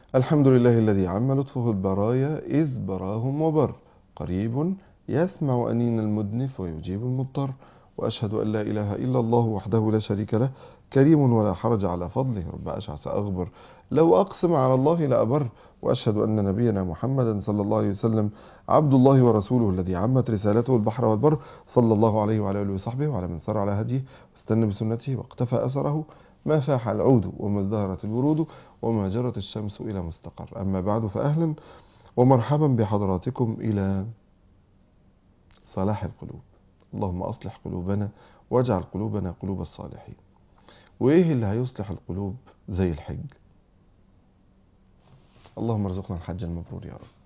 الحمد لله الذي عم لطفه البرايا إذ براهم وبر قريب يسمع أنين المدنف ويجيب المضطر وأشهد أن لا إله إلا الله وحده لا شريك له كريم ولا حرج على فضله رب أشعث أغبر لو أقسم على الله لأبر وأشهد أن نبينا محمدا صلى الله عليه وسلم عبد الله ورسوله الذي عمت رسالته البحر والبر صلى الله عليه وعلى آله وصحبه وعلى من سار على هديه واستنى بسنته واقتفى أثره ما فاح العود وما ازدهرت الورود وما جرت الشمس إلى مستقر أما بعد فأهلا ومرحبا بحضراتكم إلى صلاح القلوب اللهم أصلح قلوبنا واجعل قلوبنا قلوب الصالحين وإيه اللي هيصلح القلوب زي الحج اللهم ارزقنا الحج المبرور يا رب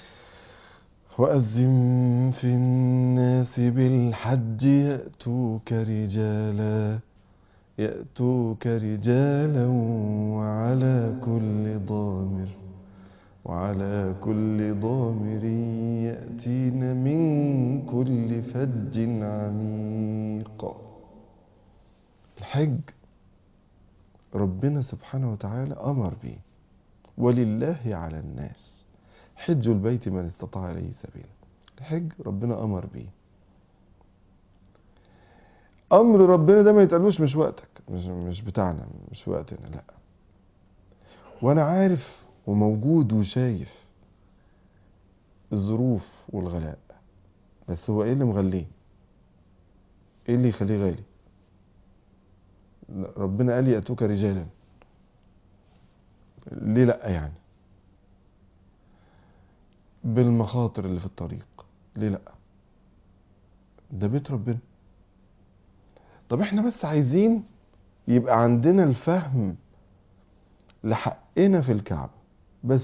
وأذن في الناس بالحج يأتوك رجالا يأتوك رجالا وعلى كل ضامر وعلى كل ضامر يأتين من كل فج عميق الحج ربنا سبحانه وتعالى أمر به ولله على الناس حج البيت من استطاع إليه سبيلا الحج ربنا أمر به امر ربنا ده ما يتقالوش مش وقتك مش مش بتاعنا مش وقتنا لا وانا عارف وموجود وشايف الظروف والغلاء بس هو ايه اللي مغليه ايه اللي يخليه غالي لا، ربنا قال ياتوك رجالا ليه لا يعني بالمخاطر اللي في الطريق ليه لا ده بيت ربنا طب احنا بس عايزين يبقى عندنا الفهم لحقنا في الكعبة بس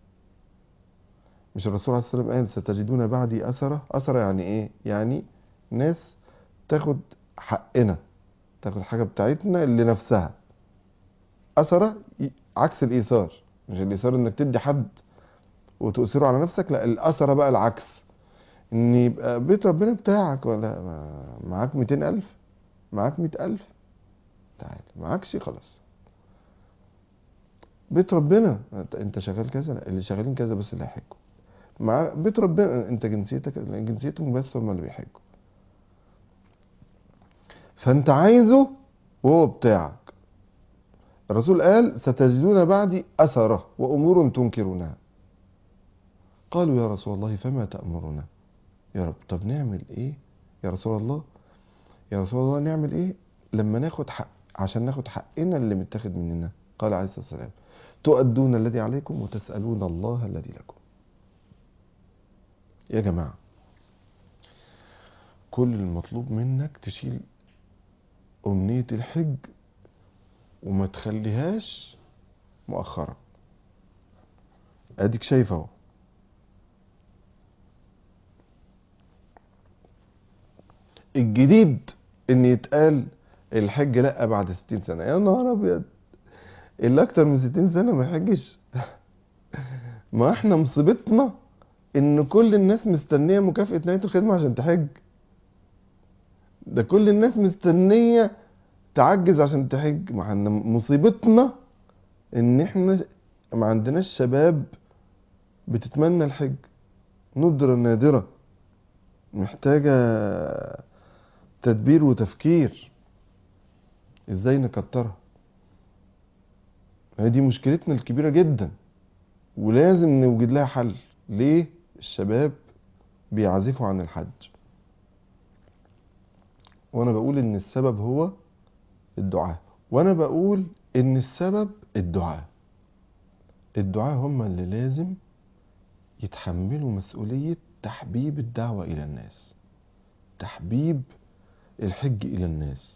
مش الرسول عليه الصلاة والسلام قال ستجدون بعدي أثرة أثرة يعني إيه؟ يعني ناس تاخد حقنا تاخد حاجة بتاعتنا اللي نفسها أثرة ي- عكس الإيثار مش الإيثار إنك تدي حد وتؤثره على نفسك لا الأثرة بقى العكس إن يبقى بيت ربنا بتاعك ولا ما- معاك 200 ألف معاك مئة ألف تعال معاكش خلاص بيت ربنا أنت- انت شغال كذا لا اللي شغالين كذا بس اللي هيحجوا مع بيت ربنا انت جنسيتك جنسيتهم بس هم اللي بيحجوا فانت عايزه وهو بتاعك الرسول قال ستجدون بعدي أثرة وأمور تنكرونها قالوا يا رسول الله فما تأمرنا يا رب طب نعمل ايه يا رسول الله يا رسول الله نعمل ايه لما ناخد حق عشان ناخد حقنا اللي متاخد مننا قال عليه الصلاه والسلام تؤدون الذي عليكم وتسالون الله الذي لكم يا جماعه كل المطلوب منك تشيل امنيه الحج وما تخليهاش مؤخرا اديك شايف اهو الجديد ان يتقال الحج لا بعد 60 سنه يا نهار ابيض اللي اكتر من 60 سنه ما يحجش ما احنا مصيبتنا ان كل الناس مستنيه مكافاه نهايه الخدمه عشان تحج ده كل الناس مستنيه تعجز عشان تحج ما احنا مصيبتنا ان احنا ما عندناش شباب بتتمنى الحج ندرة نادرة محتاجة تدبير وتفكير ازاي نكترها هي دي مشكلتنا الكبيرة جدا ولازم نوجد لها حل ليه الشباب بيعزفوا عن الحج وانا بقول ان السبب هو الدعاء وانا بقول ان السبب الدعاء الدعاء هم اللي لازم يتحملوا مسؤولية تحبيب الدعوة إلى الناس تحبيب الحج إلى الناس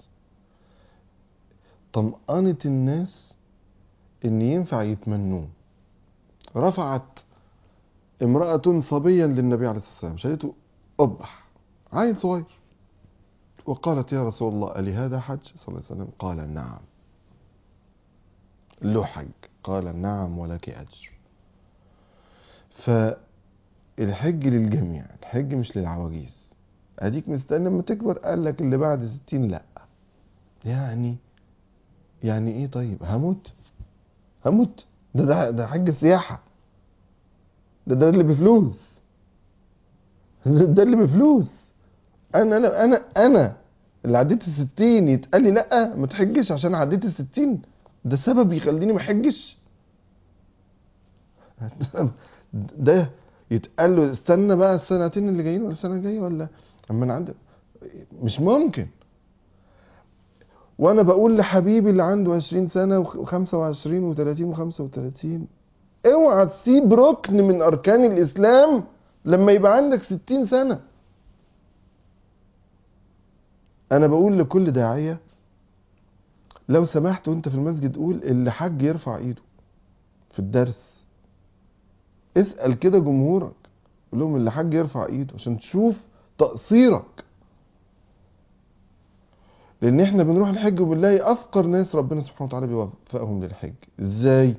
طمأنة الناس إن ينفع يتمنوه رفعت امرأة صبيا للنبي عليه الصلاة والسلام شالته أبح عيل صغير وقالت يا رسول الله ألي هذا حج صلى الله عليه وسلم قال نعم له حج قال نعم ولك أجر فالحج للجميع الحج مش للعواجيز اديك مستني لما تكبر قال لك اللي بعد ستين لا يعني يعني ايه طيب هموت هموت ده ده ده حج السياحة ده ده اللي بفلوس ده اللي بفلوس انا انا انا انا اللي عديت الستين يتقال لي لا ما تحجش عشان عديت الستين ده سبب يخليني ما احجش ده يتقال له استنى بقى السنتين اللي جايين ولا السنه الجايه ولا اما انا عندي مش ممكن وانا بقول لحبيبي اللي عنده 20 سنه و25 و30 و35 اوعى تسيب ركن من اركان الاسلام لما يبقى عندك 60 سنه انا بقول لكل داعيه لو سمحت وانت في المسجد قول اللي حج يرفع ايده في الدرس اسال كده جمهورك قول لهم اللي حج يرفع ايده عشان تشوف تقصيرك لان احنا بنروح الحج وبنلاقي افقر ناس ربنا سبحانه وتعالى بيوفقهم للحج ازاي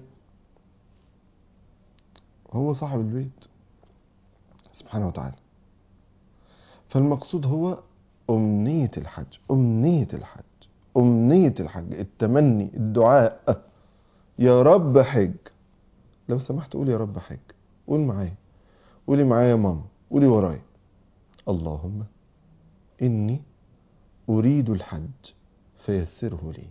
هو صاحب البيت سبحانه وتعالى فالمقصود هو أمنية الحج أمنية الحج أمنية الحج التمني الدعاء يا رب حج لو سمحت قول يا رب حج قول معايا قولي معايا يا ماما قولي ورايا اللهم إني أريد الحج فيسره لي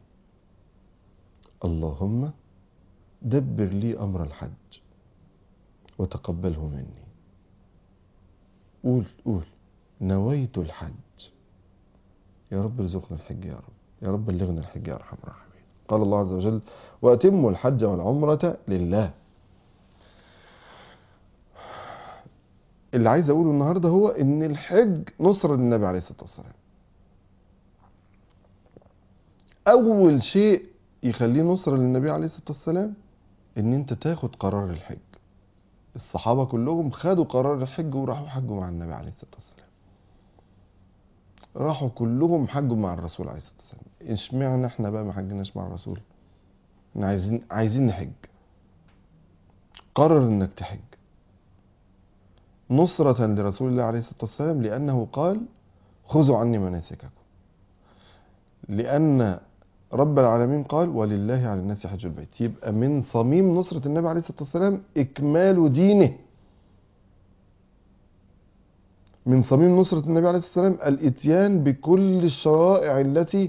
اللهم دبر لي أمر الحج وتقبله مني قول قول نويت الحج يا رب ارزقنا الحج يا رب يا رب بلغنا الحج يا ارحم الراحمين قال الله عز وجل واتموا الحج والعمرة لله اللي عايز اقوله النهارده هو ان الحج نصرة للنبي عليه الصلاة والسلام اول شيء يخليه نصرة للنبي عليه الصلاة والسلام ان انت تاخد قرار الحج الصحابة كلهم خدوا قرار الحج وراحوا حجوا مع النبي عليه الصلاة والسلام راحوا كلهم حجوا مع الرسول عليه الصلاة والسلام اشمعنى احنا بقى ما حجناش مع الرسول احنا عايزين عايزين نحج قرر انك تحج نصرة لرسول الله عليه الصلاة والسلام لأنه قال خذوا عني مناسككم لأن رب العالمين قال ولله على الناس حج البيت يبقى من صميم نصرة النبي عليه الصلاة والسلام إكمال دينه من صميم نصرة النبي عليه الصلاة والسلام الإتيان بكل الشرائع التي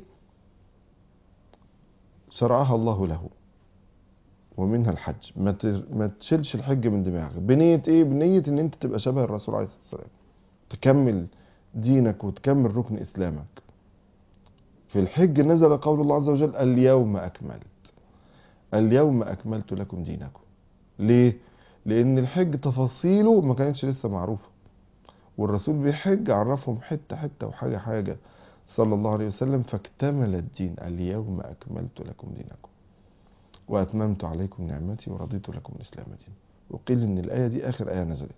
شرعها الله له ومنها الحج ما ما تشيلش الحج من دماغك بنية ايه بنية ان انت تبقى شبه الرسول عليه الصلاة والسلام تكمل دينك وتكمل ركن اسلامك في الحج نزل قول الله عز وجل اليوم أكملت اليوم أكملت لكم دينكم ليه؟ لأن الحج تفاصيله ما كانتش لسه معروفة والرسول بيحج عرفهم حتة حتة وحاجة حاجة صلى الله عليه وسلم فاكتمل الدين اليوم أكملت لكم دينكم وأتممت عليكم نعمتي ورضيت لكم الإسلام دين وقيل إن الآية دي آخر آية نزلت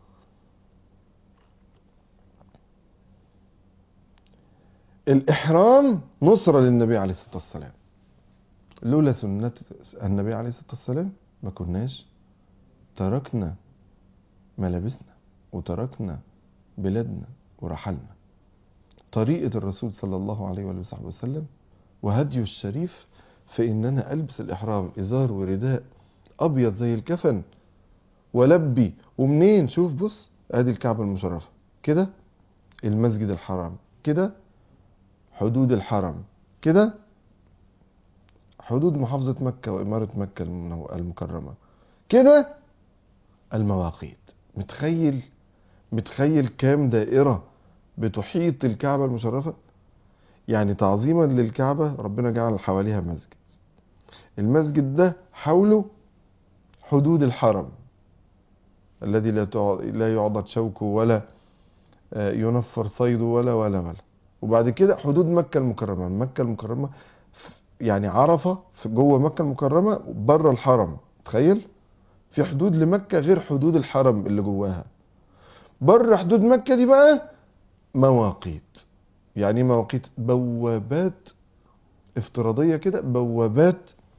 الإحرام نصرة للنبي عليه الصلاة والسلام لولا سنة النبي عليه الصلاة والسلام ما كناش تركنا ملابسنا وتركنا بلادنا ورحلنا طريقة الرسول صلى الله عليه وآله وصحبه وسلم وهديه الشريف في إن أنا ألبس الإحرام إزار ورداء أبيض زي الكفن ولبي ومنين شوف بص ادي الكعبة المشرفة كده المسجد الحرام كده حدود الحرم كده حدود محافظة مكة وإمارة مكة المكرمة كده المواقيت متخيل متخيل كام دائرة بتحيط الكعبة المشرفة يعني تعظيما للكعبة ربنا جعل حواليها مسجد المسجد ده حوله حدود الحرم الذي لا لا يعضد شوكه ولا ينفر صيده ولا ولا ولا وبعد كده حدود مكة المكرمة مكة المكرمة يعني عرفة في جوه مكة المكرمة بره الحرم تخيل في حدود لمكة غير حدود الحرم اللي جواها بره حدود مكة دي بقى مواقيت يعني ايه مواقيت بوابات افتراضية كده بوابات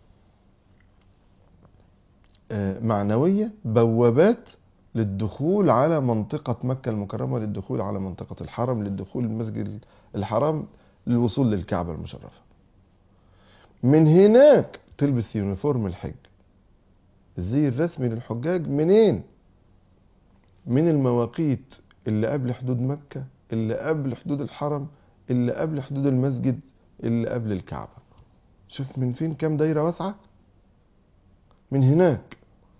معنوية بوابات للدخول على منطقة مكة المكرمة للدخول على منطقة الحرم للدخول المسجد الحرام للوصول للكعبة المشرفة من هناك تلبس يونيفورم الحج الزي الرسمي للحجاج منين من المواقيت اللي قبل حدود مكة اللي قبل حدود الحرم اللي قبل حدود المسجد اللي قبل الكعبة شوف من فين كام دايرة واسعة من هناك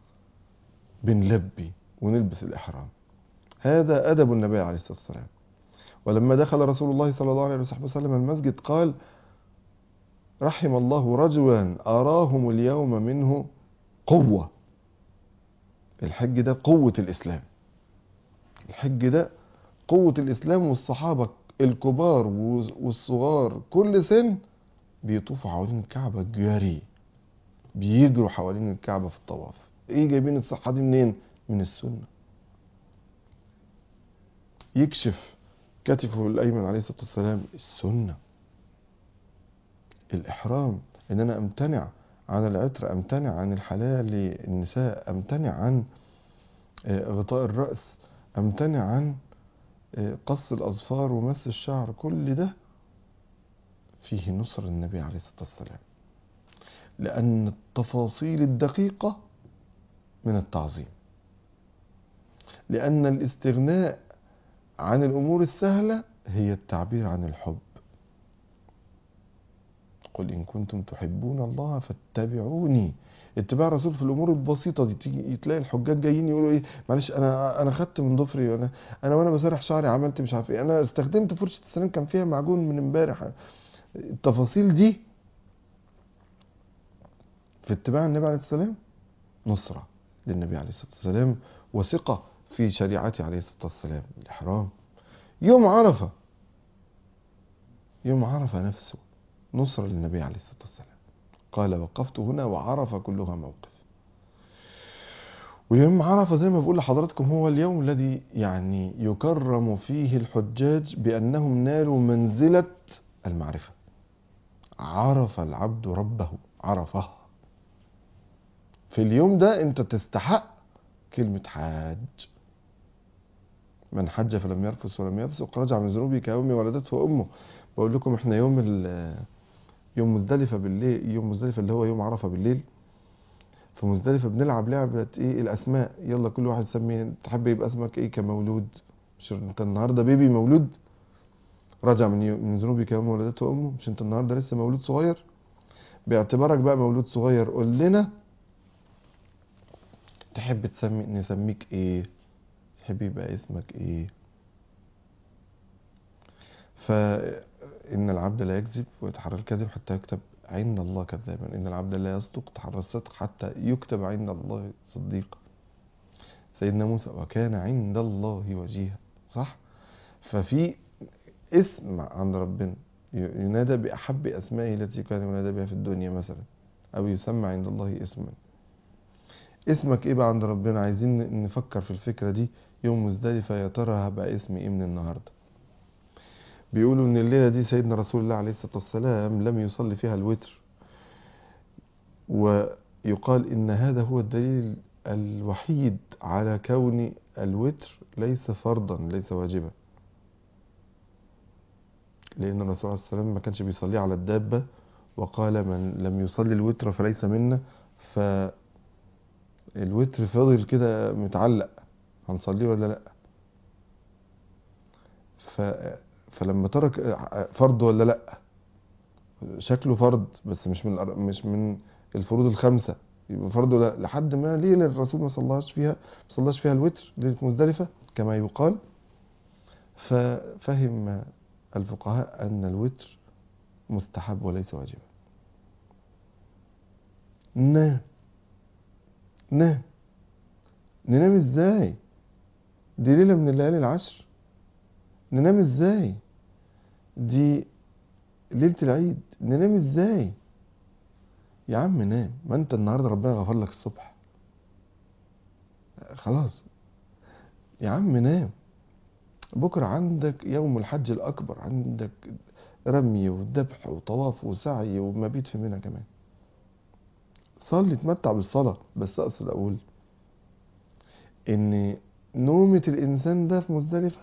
بنلبي ونلبس الإحرام هذا أدب النبي عليه الصلاة والسلام ولما دخل رسول الله صلى الله عليه وسلم المسجد قال رحم الله رجلا أراهم اليوم منه قوة الحج ده قوة الإسلام الحج ده قوة الإسلام والصحابة الكبار والصغار كل سن بيطوفوا حوالين الكعبة جري بيجروا حوالين الكعبة في الطواف ايه جايبين الصحة دي منين من السنة يكشف كتفه الأيمن عليه الصلاة والسلام السنة الإحرام إن أنا أمتنع عن العطر أمتنع عن الحلال للنساء أمتنع عن غطاء الرأس أمتنع عن قص الأظفار ومس الشعر كل ده فيه نصر النبي عليه الصلاة والسلام لأن التفاصيل الدقيقة من التعظيم لأن الاستغناء عن الأمور السهلة هي التعبير عن الحب قل إن كنتم تحبون الله فاتبعوني اتباع الرسول في الامور البسيطه دي تيجي تلاقي الحجاج جايين يقولوا ايه معلش انا انا خدت من ضفري انا انا وانا بسرح شعري عملت مش عارف ايه انا استخدمت فرشه السنان كان فيها معجون من امبارح التفاصيل دي في اتباع النبي عليه الصلاه والسلام نصره للنبي عليه الصلاه والسلام وثقه في شريعته عليه الصلاه والسلام الاحرام يوم عرفه يوم عرفه نفسه نصره للنبي عليه الصلاه والسلام قال وقفت هنا وعرف كلها موقف ويوم عرفة زي ما بقول لحضراتكم هو اليوم الذي يعني يكرم فيه الحجاج بأنهم نالوا منزلة المعرفة عرف العبد ربه عرفه في اليوم ده انت تستحق كلمة حاج من حج فلم يرفث ولم يفسق رجع من ذنوبه كيوم ولدته امه بقول لكم احنا يوم يوم مزدلفة بالليل يوم مزدلفة اللي هو يوم عرفة بالليل في مزدلفة بنلعب لعبة ايه الاسماء يلا كل واحد سمي تحب يبقى اسمك ايه كمولود مش انت النهارده بيبي مولود رجع من من ذنوبك يوم ولدته امه مش انت النهارده لسه مولود صغير باعتبارك بقى مولود صغير قول لنا تحب تسمي نسميك ايه تحب يبقى اسمك ايه فإن العبد لا يكذب ويتحرى الكذب حتى يكتب عند الله كذابا إن العبد لا يصدق تحرى الصدق حتى يكتب عند الله صديقا سيدنا موسى وكان عند الله وجيها صح ففي اسم عند ربنا ينادى بأحب أسمائه التي كان ينادى بها في الدنيا مثلا أو يسمى عند الله اسما اسمك ايه بقى عند ربنا عايزين نفكر في الفكرة دي يوم مزدلفة يا ترى هبقى اسمي ايه من النهارده بيقولوا ان الليله دي سيدنا رسول الله عليه الصلاه والسلام لم يصلي فيها الوتر ويقال ان هذا هو الدليل الوحيد على كون الوتر ليس فرضا ليس واجبا لان الرسول عليه الصلاه والسلام ما كانش بيصلي على الدابه وقال من لم يصلي الوتر فليس منا فالوتر فضل كده متعلق هنصليه ولا لا ف فلما ترك فرض ولا لا شكله فرض بس مش من مش من الفروض الخمسه يبقى فرض ولا لحد ما ليه الرسول ما صلاش فيها ما صلاش فيها الوتر ليله مزدلفه كما يقال ففهم الفقهاء ان الوتر مستحب وليس واجبا نام نام ننام ازاي دي ليله من الليالي العشر ننام ازاي دي ليلة العيد ننام ازاي يا عم نام ما انت النهارده ربنا غفر لك الصبح خلاص يا عم نام بكرة عندك يوم الحج الأكبر عندك رمي وذبح وطواف وسعي ومبيت في منى كمان صلي اتمتع بالصلاة بس أقصد أقول إن نومة الإنسان ده في مزدلفة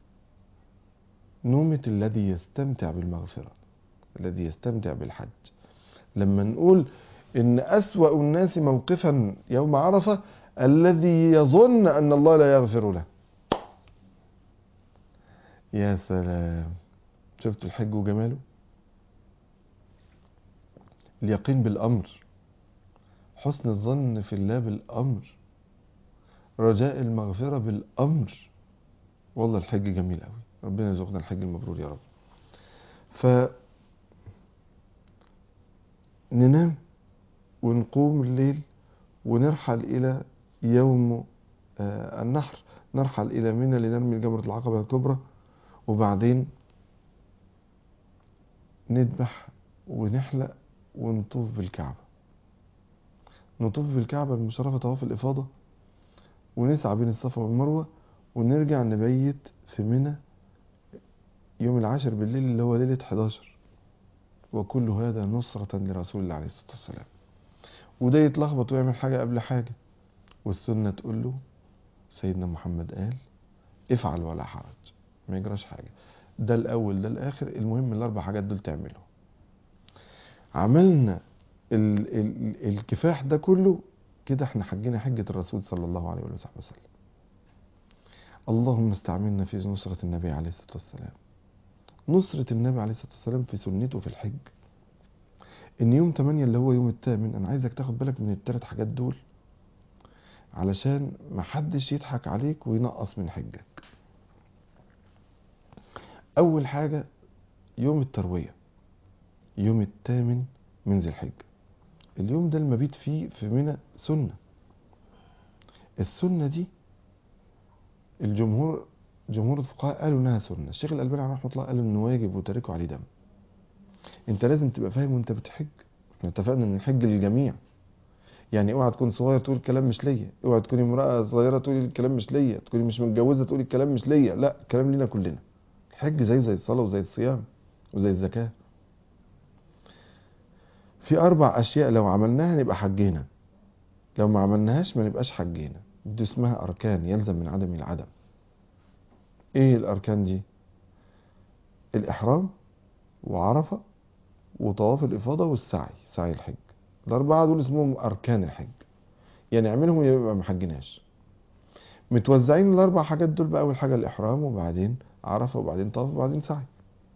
نومة الذي يستمتع بالمغفرة الذي يستمتع بالحج لما نقول إن أسوأ الناس موقفا يوم عرفة الذي يظن أن الله لا يغفر له يا سلام شفت الحج وجماله اليقين بالأمر حسن الظن في الله بالأمر رجاء المغفرة بالأمر والله الحج جميل قوي ربنا يرزقنا الحج المبرور يا رب ف ننام ونقوم الليل ونرحل إلى يوم آه، النحر نرحل إلى منى لنرمي جمرة العقبة الكبرى وبعدين نذبح ونحلق ونطوف بالكعبة نطوف بالكعبة المشرفة طواف الإفاضة ونسعى بين الصفا والمروة ونرجع نبيت في منى يوم العاشر بالليل اللي هو ليلة 11 وكل هذا نصرة لرسول الله عليه الصلاة والسلام وده يتلخبط ويعمل حاجة قبل حاجة والسنة تقول له سيدنا محمد قال افعل ولا حرج ما يجراش حاجة ده الأول ده الآخر المهم الأربع حاجات دول تعمله عملنا ال ال الكفاح ده كله كده احنا حجينا حجة الرسول صلى الله عليه وصحبه وسلم اللهم استعملنا في نصرة النبي عليه الصلاة والسلام نصرة النبي عليه الصلاة والسلام في سنته في الحج ان يوم 8 اللي هو يوم الثامن انا عايزك تاخد بالك من الثلاث حاجات دول علشان محدش يضحك عليك وينقص من حجك اول حاجة يوم التروية يوم الثامن من ذي الحجة اليوم ده المبيت فيه في منى سنة السنة دي الجمهور جمهور الفقهاء قالوا انها سنة الشيخ الألباني عليه رحمه الله قال انه واجب وتاركه عليه دم انت لازم تبقى فاهم وانت بتحج احنا اتفقنا ان الحج للجميع يعني اوعى تكون صغير تقول الكلام مش ليا اوعى تكوني امرأة صغيرة تقول الكلام مش ليا تكوني مش متجوزة تقول الكلام مش ليا لا الكلام لينا كلنا الحج زيه زي الصلاة وزي الصيام وزي الزكاة في أربع أشياء لو عملناها نبقى حجينا لو ما عملناهاش ما نبقاش حجينا دي اسمها أركان يلزم من عدم العدم إيه الأركان دي الإحرام وعرفة وطواف الإفاضة والسعي سعي الحج الأربعة دول اسمهم أركان الحج يعني اعملهم يبقى ما حجناش متوزعين الأربع حاجات دول بقى أول حاجة الإحرام وبعدين عرفة وبعدين طواف وبعدين سعي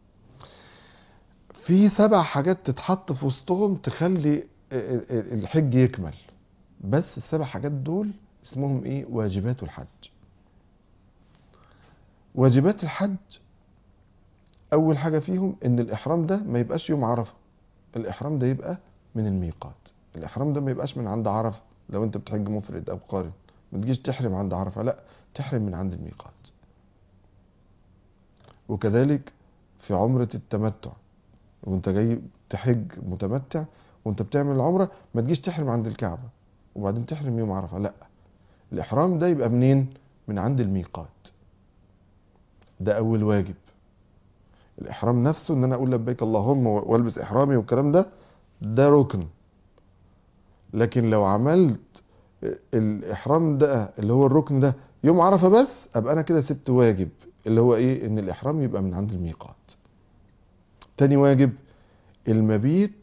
في سبع حاجات تتحط في وسطهم تخلي الحج يكمل بس السبع حاجات دول اسمهم ايه واجبات الحج واجبات الحج اول حاجة فيهم ان الاحرام ده ما يبقاش يوم عرفة الاحرام ده يبقى من الميقات الاحرام ده ما يبقاش من عند عرفة لو انت بتحج مفرد او قارن ما تجيش تحرم عند عرفة لا تحرم من عند الميقات وكذلك في عمرة التمتع وانت جاي تحج متمتع وانت بتعمل العمرة ما تجيش تحرم عند الكعبة وبعدين تحرم يوم عرفة لا الإحرام ده يبقى منين من عند الميقات ده أول واجب الإحرام نفسه إن أنا أقول لبيك اللهم والبس إحرامي والكلام ده ده ركن لكن لو عملت الإحرام ده اللي هو الركن ده يوم عرفة بس أبقى أنا كده سبت واجب اللي هو إيه إن الإحرام يبقى من عند الميقات تاني واجب المبيت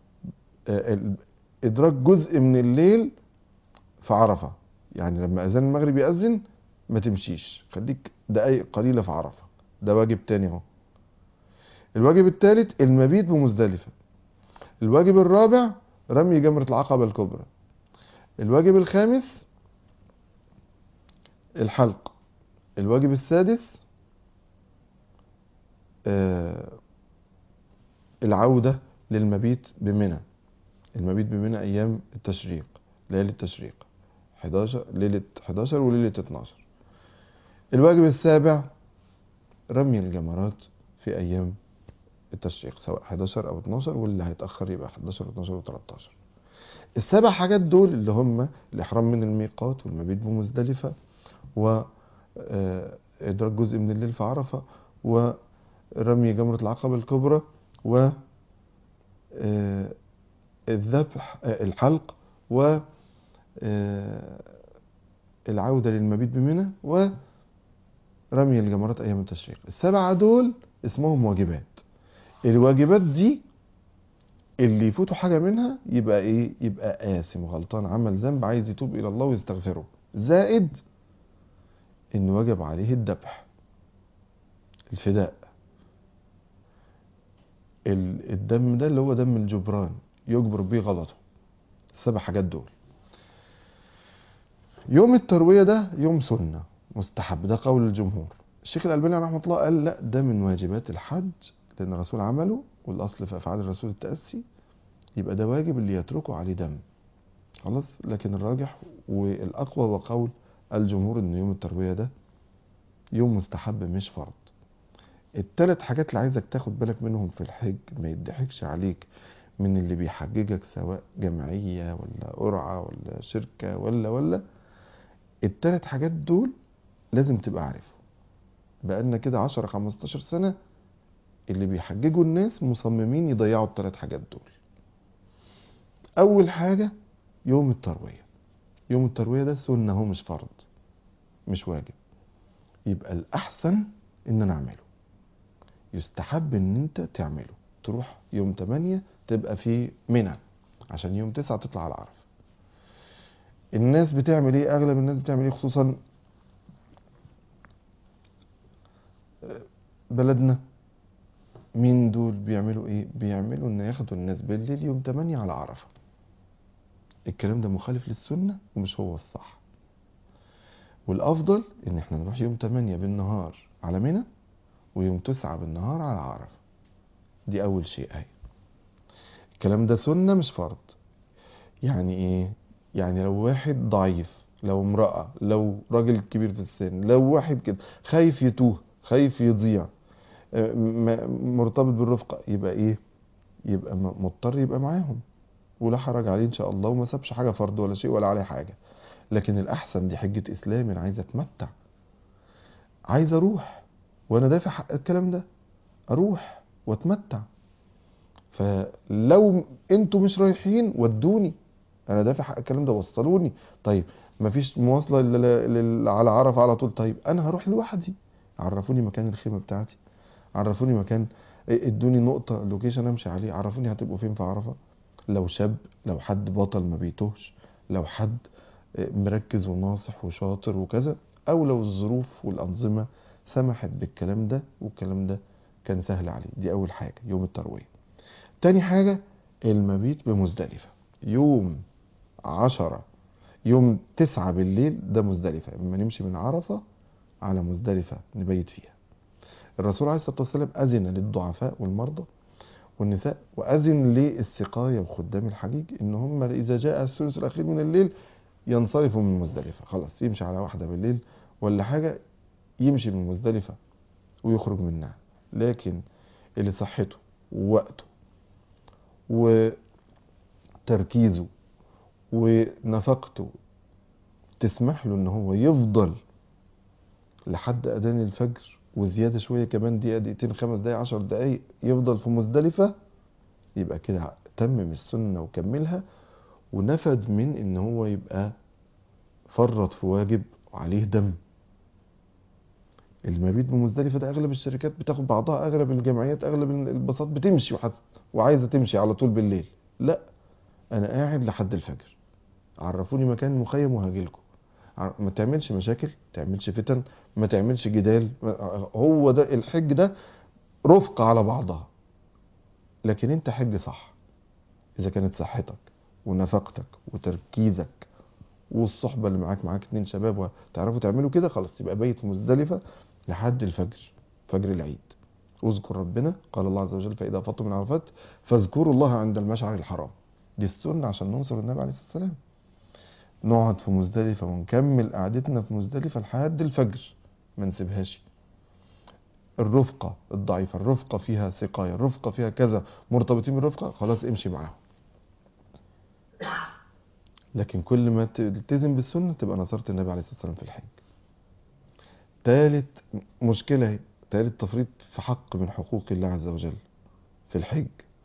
إدراك جزء من الليل في عرفة يعني لما أذان المغرب يأذن ما تمشيش خليك دقايق قليلة في عرفة ده واجب تاني اهو الواجب الثالث المبيت بمزدلفة الواجب الرابع رمي جمرة العقبة الكبرى الواجب الخامس الحلق الواجب السادس آه العودة للمبيت بمنى المبيت بمنى أيام التشريق ليلة التشريق 11 ليلة 11 وليلة 12 الواجب السابع رمي الجمرات في أيام التشريق سواء 11 أو 12 واللي هيتأخر يبقى 11 و12 و13 السبع حاجات دول اللي هم الإحرام من الميقات والمبيت بمزدلفة وإدراك جزء من الليل في عرفة ورمي جمرة العقبة الكبرى و الذبح الحلق و العودة للمبيت بمنى ورمي الجمرات أيام التشريق السبعة دول اسمهم واجبات الواجبات دي اللي يفوته حاجة منها يبقى ايه يبقى آثم غلطان عمل ذنب عايز يتوب إلى الله ويستغفره زائد إن وجب عليه الذبح الفداء ال- الدم ده اللي هو دم الجبران يجبر بيه غلطه السبع حاجات دول يوم التروية ده يوم سنة مستحب ده قول الجمهور الشيخ الألباني رحمه الله قال لا ده من واجبات الحج لأن الرسول عمله والأصل في أفعال الرسول التأسي يبقى ده واجب اللي يتركه عليه دم خلاص لكن الراجح والأقوى وقول الجمهور إن يوم التروية ده يوم مستحب مش فرض التلات حاجات اللي عايزك تاخد بالك منهم في الحج ما يضحكش عليك من اللي بيحججك سواء جمعية ولا قرعة ولا شركة ولا ولا التلات حاجات دول لازم تبقى عارفهم بقالنا كده عشرة خمستاشر سنة اللي بيحججوا الناس مصممين يضيعوا التلات حاجات دول أول حاجة يوم التروية يوم التروية ده سنة هو مش فرض مش واجب يبقى الأحسن إن أنا أعمله يستحب إن أنت تعمله تروح يوم 8 تبقى في منى عشان يوم 9 تطلع على عرفة الناس بتعمل ايه اغلب الناس بتعمل ايه خصوصا بلدنا مين دول بيعملوا ايه بيعملوا ان ياخدوا الناس بالليل يوم 8 على عرفة الكلام ده مخالف للسنة ومش هو الصح والافضل ان احنا نروح يوم 8 بالنهار على منى ويوم 9 بالنهار على عرفة دي اول شيء اهي الكلام ده سنة مش فرض يعني ايه يعني لو واحد ضعيف لو امرأة لو راجل كبير في السن لو واحد كده خايف يتوه خايف يضيع آه، م- مرتبط بالرفقة يبقى ايه يبقى م- مضطر يبقى معاهم ولا حرج عليه ان شاء الله وما سابش حاجة فرض ولا شيء ولا عليه حاجة لكن الاحسن دي حجة اسلام انا عايز اتمتع عايز اروح وانا دافع حق الكلام ده اروح واتمتع فلو انتوا مش رايحين ودوني انا دافع حق الكلام ده وصلوني طيب مفيش مواصله الا ل- ل- على عرفه على طول طيب انا هروح لوحدي عرفوني مكان الخيمه بتاعتي عرفوني مكان ادوني نقطه لوكيشن امشي عليه عرفوني هتبقوا فين في عرفه لو شاب لو حد بطل ما بيتوهش لو حد مركز وناصح وشاطر وكذا او لو الظروف والانظمه سمحت بالكلام ده والكلام ده كان سهل عليه دي اول حاجه يوم الترويه تاني حاجه المبيت بمزدلفه يوم عشرة يوم تسعة بالليل ده مزدلفة اما نمشي من عرفة على مزدلفة نبيت فيها الرسول عليه الصلاة والسلام أذن للضعفاء والمرضى والنساء وأذن للسقاية وخدام الحجيج إن هم إذا جاء الثلث الأخير من الليل ينصرفوا من مزدلفة خلاص يمشي على واحدة بالليل ولا حاجة يمشي من مزدلفة ويخرج منها لكن اللي صحته ووقته وتركيزه ونفقته تسمح له ان هو يفضل لحد اذان الفجر وزياده شويه كمان دقيقه دقيقتين خمس دقايق عشر دقايق يفضل في مزدلفه يبقى كده تمم السنه وكملها ونفد من ان هو يبقى فرط في واجب وعليه دم المبيت بمزدلفه ده اغلب الشركات بتاخد بعضها اغلب الجمعيات اغلب الباصات بتمشي وحت... وعايزه تمشي على طول بالليل لا انا قاعد لحد الفجر عرفوني مكان مخيم وهاجيلكم ع- ما تعملش مشاكل ما تعملش فتن ما تعملش جدال ما- هو ده الحج ده رفقة على بعضها لكن انت حج صح اذا كانت صحتك ونفقتك وتركيزك والصحبة اللي معاك معاك اتنين شباب وتعرفوا تعملوا كده خلاص يبقى بيت مزدلفة لحد الفجر فجر العيد اذكر ربنا قال الله عز وجل فإذا فضتم من عرفات فاذكروا الله عند المشعر الحرام دي السنة عشان نوصل للنبي عليه الصلاة والسلام نقعد في مزدلفة ونكمل قعدتنا في مزدلفة لحد الفجر ما نسيبهاش الرفقة الضعيفة الرفقة فيها سقاية الرفقة فيها كذا مرتبطين بالرفقة خلاص امشي معاهم لكن كل ما تلتزم بالسنة تبقى نصرت النبي عليه الصلاة والسلام في الحج تالت مشكلة اهي تالت تفريط في حق من حقوق الله عز وجل في الحج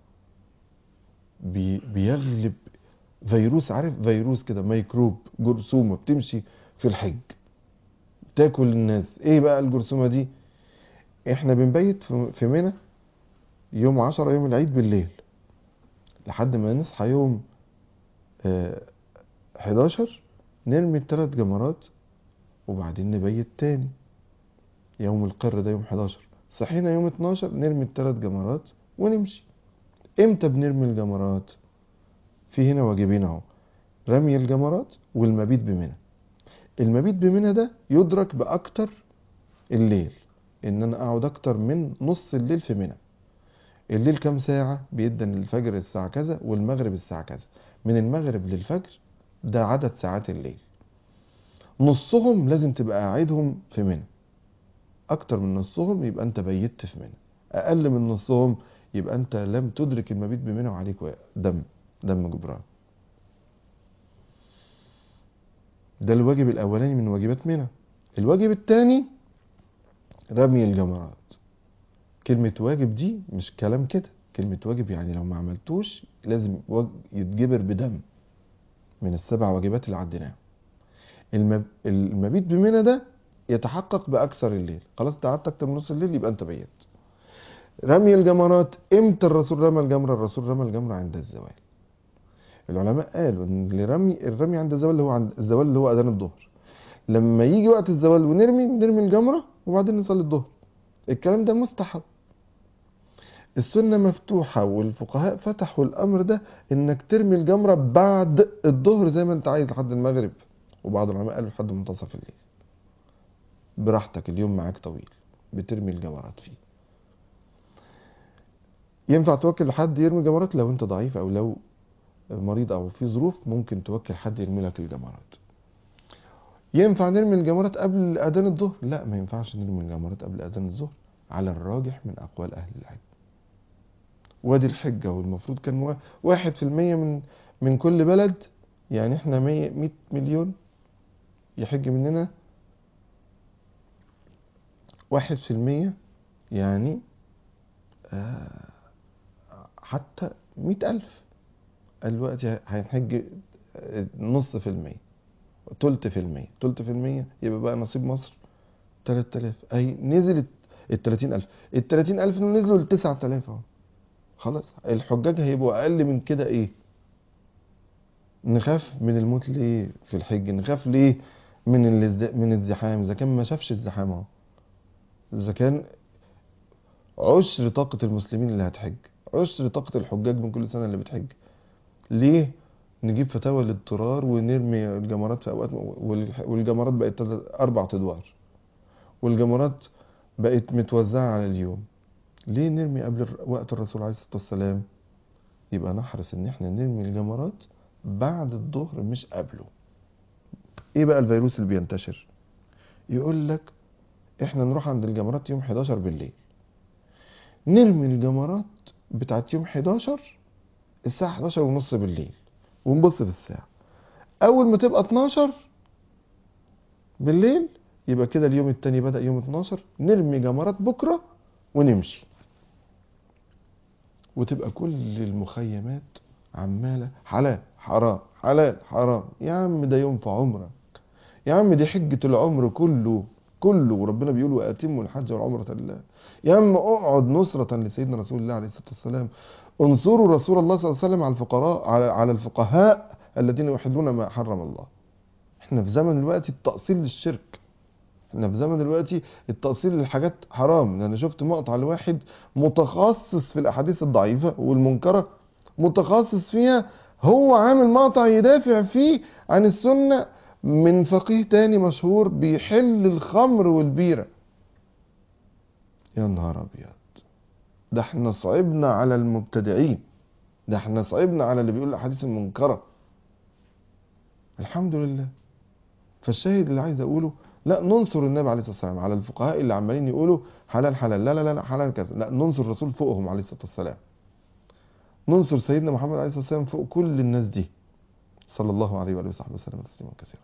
بي بيغلب فيروس عارف فيروس كده ميكروب جرثومة بتمشي في الحج تاكل الناس ايه بقى الجرثومة دي احنا بنبيت في في منى يوم عشرة يوم العيد بالليل لحد ما نصحى يوم آه 11 نرمي الثلاث جمرات وبعدين نبيت تاني يوم القر ده يوم 11 صحينا يوم 12 نرمي الثلاث جمرات ونمشي امتى بنرمي الجمرات في هنا واجبين اهو رمي الجمرات والمبيت بمنى المبيت بمنى ده يدرك باكتر الليل ان انا اقعد اكتر من نص الليل في منى الليل كام ساعة بيدن الفجر الساعة كذا والمغرب الساعة كذا من المغرب للفجر ده عدد ساعات الليل نصهم لازم تبقى قاعدهم في منى اكتر من نصهم يبقى انت بيت في منى اقل من نصهم يبقى انت لم تدرك المبيت بمنى وعليك دم دم جبران ده الواجب الاولاني من واجبات منى الواجب الثاني رمي الجمرات كلمة واجب دي مش كلام كده كلمة واجب يعني لو ما عملتوش لازم يتجبر بدم من السبع واجبات اللي عديناها المب... المبيت بمنى ده يتحقق باكثر الليل خلاص انت قعدت اكتر من نص الليل يبقى انت بيت رمي الجمرات امتى الرسول رمى الجمره الرسول رمى الجمره عند الزوال العلماء قالوا ان الرمي الرمي عند الزوال اللي هو عند الزوال اللي هو اذان الظهر لما يجي وقت الزوال ونرمي نرمي الجمره وبعدين نصلي الظهر الكلام ده مستحب السنة مفتوحة والفقهاء فتحوا الأمر ده إنك ترمي الجمرة بعد الظهر زي ما أنت عايز لحد المغرب وبعض العلماء قالوا لحد منتصف الليل براحتك اليوم معاك طويل بترمي الجمرات فيه ينفع توكل حد يرمي جمرات لو انت ضعيف او لو مريض او في ظروف ممكن توكل حد يرمي لك الجمرات ينفع نرمي الجمرات قبل اذان الظهر لا ما ينفعش نرمي الجمرات قبل اذان الظهر على الراجح من اقوال اهل العلم وادي الحجة والمفروض كان واحد في المية من من كل بلد يعني احنا مية, مية مليون يحج مننا واحد في المية يعني آه حتى مئة ألف دلوقتي هنحج نص في المية تلت في المية تلت في المية يبقى بقى نصيب مصر تلات آلاف أي نزلت التلاتين ألف التلاتين ألف نزلوا لتسعة آلاف أهو خلاص الحجاج هيبقوا أقل من كده إيه نخاف من الموت ليه في الحج نخاف ليه من الازد... من الزحام اذا كان ما شافش الزحام اهو اذا كان عشر طاقة المسلمين اللي هتحج عشر طاقة الحجاج من كل سنة اللي بتحج ليه نجيب فتاوى الاضطرار ونرمي الجمرات في اوقات والجمرات بقت اربع ادوار والجمرات بقت متوزعة على اليوم ليه نرمي قبل وقت الرسول عليه الصلاة والسلام يبقى نحرص ان احنا نرمي الجمرات بعد الظهر مش قبله ايه بقى الفيروس اللي بينتشر يقول لك احنا نروح عند الجمرات يوم 11 بالليل نرمي الجمرات بتاعت يوم 11 الساعة 11 ونص بالليل ونبص في الساعة اول ما تبقى 12 بالليل يبقى كده اليوم التاني بدأ يوم 12 نرمي جمرات بكرة ونمشي وتبقى كل المخيمات عمالة حلال حرام حلال حرام يا عم ده يوم في عمرك يا عم دي حجة العمر كله كله وربنا بيقول واتموا الحج والعمرة لله يا عم اقعد نصرة لسيدنا رسول الله عليه الصلاة والسلام انصروا رسول الله صلى الله عليه وسلم على الفقراء على على الفقهاء الذين يحلون ما حرم الله احنا في زمن دلوقتي التأصيل للشرك احنا في زمن دلوقتي التأصيل للحاجات حرام انا شفت مقطع لواحد متخصص في الاحاديث الضعيفة والمنكرة متخصص فيها هو عامل مقطع يدافع فيه عن السنة من فقيه تاني مشهور بيحل الخمر والبيرة يا نهار ابيض ده احنا صعبنا على المبتدعين ده احنا صعبنا على اللي بيقول الاحاديث المنكرة الحمد لله فالشاهد اللي عايز اقوله لا ننصر النبي عليه الصلاه والسلام على الفقهاء اللي عمالين يقولوا حلال حلال لا لا لا حلال كذا لا ننصر الرسول فوقهم عليه الصلاه والسلام ننصر سيدنا محمد عليه الصلاه والسلام فوق كل الناس دي صلى الله عليه واله وصحبه وسلم تسليما كثيرا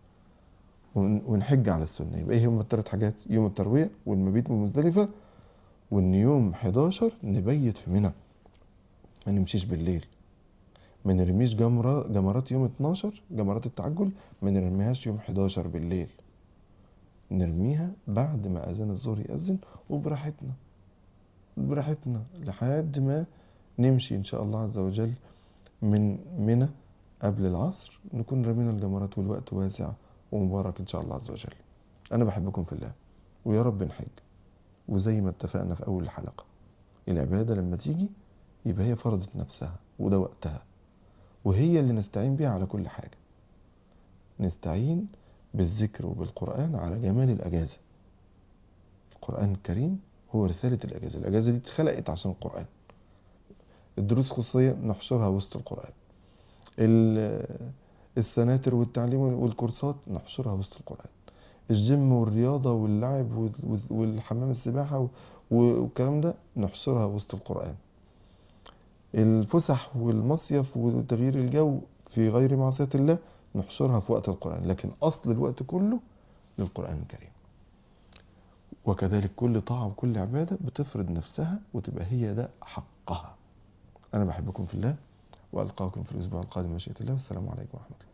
ونحج على السنه يبقى ايه هم الثلاث حاجات يوم الترويه والمبيت من مزدلفه وان يوم 11 نبيت في منى ما نمشيش بالليل ما نرميش جمرة جمرات يوم 12 جمرات التعجل ما نرميهاش يوم 11 بالليل نرميها بعد ما اذان الظهر يأذن وبراحتنا براحتنا لحد ما نمشي ان شاء الله عز وجل من منى قبل العصر نكون رمينا الجمرات والوقت واسع ومبارك إن شاء الله عز وجل أنا بحبكم في الله ويا رب نحج وزي ما اتفقنا في أول الحلقة العبادة لما تيجي يبقى هي فرضت نفسها وده وقتها وهي اللي نستعين بيها على كل حاجة نستعين بالذكر وبالقرآن على جمال الأجازة القرآن الكريم هو رسالة الأجازة الأجازة دي اتخلقت عشان القرآن الدروس خصوصية نحشرها وسط القرآن ال- السناتر والتعليم والكورسات نحشرها وسط القرآن الجيم والرياضة واللعب وال- والحمام السباحة و- والكلام ده نحشرها وسط القرآن الفسح والمصيف وتغيير الجو في غير معصية الله نحشرها في وقت القرآن لكن أصل الوقت كله للقرآن الكريم وكذلك كل طاعة وكل عبادة بتفرض نفسها وتبقى هي ده حقها أنا بحبكم في الله وألقاكم في الأسبوع القادم مشيئة الله والسلام عليكم ورحمة الله